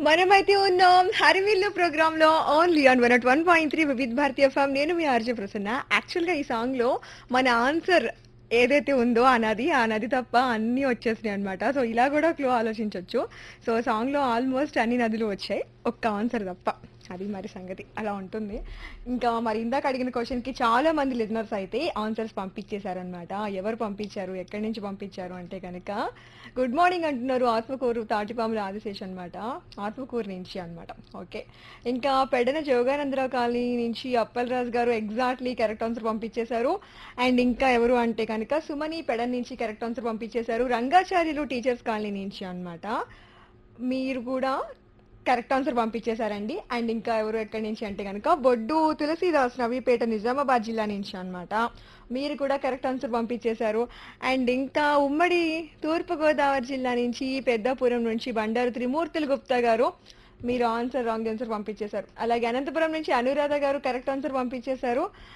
మనమైతే ఉన్నాం హరివిల్లు ప్రోగ్రామ్ లో only on one one point three Vividh Bharati FM నేను మీ ఆర్జే ప్రసన్న యాక్చువల్ గా ఈ సాంగ్ లో మన ఆన్సర్ ఏదైతే ఉందో ఆ నది ఆ నది తప్ప అన్ని వచ్చేసినాయి అనమాట సో ఇలా కూడా క్లూ ఆలోచించవచ్చు సో సాంగ్ లో ఆల్మోస్ట్ అన్ని నదులు వచ్చాయి ఒక్క ఆన్సర్ తప్ప అది మరి సంగతి అలా ఉంటుంది ఇంకా మరి ఇందాక అడిగిన క్వశ్చన్ కి చాలా మంది లిజనర్స్ అయితే ఆన్సర్స్ పంపించేశారనమాట ఎవరు పంపించారు ఎక్కడి నుంచి పంపించారు అంటే కనుక గుడ్ మార్నింగ్ అంటున్నారు ఆత్మకూరు తాటిపాముల ఆదిశేష్ అనమాట ఆత్మకూరు నుంచి అన్నమాట ఓకే ఇంకా పెడన జోగానందరావు కాలనీ నుంచి Appalaraju garu exactly correct answer పంపించేశారు అండ్ ఇంకా ఎవరు అంటే కనుక సుమని పెడన్ నుంచి కరెక్ట్ ఆన్సర్ పంపించేశారు రంగాచార్యులు టీచర్స్ కాలనీ నుంచి అన్నమాట మీరు కూడా కరెక్ట్ ఆన్సర్ పంపించేశారండి అండ్ ఇంకా ఎవరు ఎక్కడి నుంచి అంటే కనుక బొడ్డు తులసీదాస్ నవీపేట నిజామాబాద్ జిల్లా నుంచి అన్నమాట మీరు కూడా కరెక్ట్ ఆన్సర్ పంపించేశారు అండ్ ఇంకా ఉమ్మడి తూర్పుగోదావరి జిల్లా నుంచి పెద్దపురం నుంచి బండారు త్రిమూర్తులు గుప్తా గారు మీరు ఆన్సర్ రాంగ్ ఆన్సర్ పంపించేశారు అలాగే అనంతపురం నుంచి అనురాధ గారు కరెక్ట్ ఆన్సర్ పంపించేశారు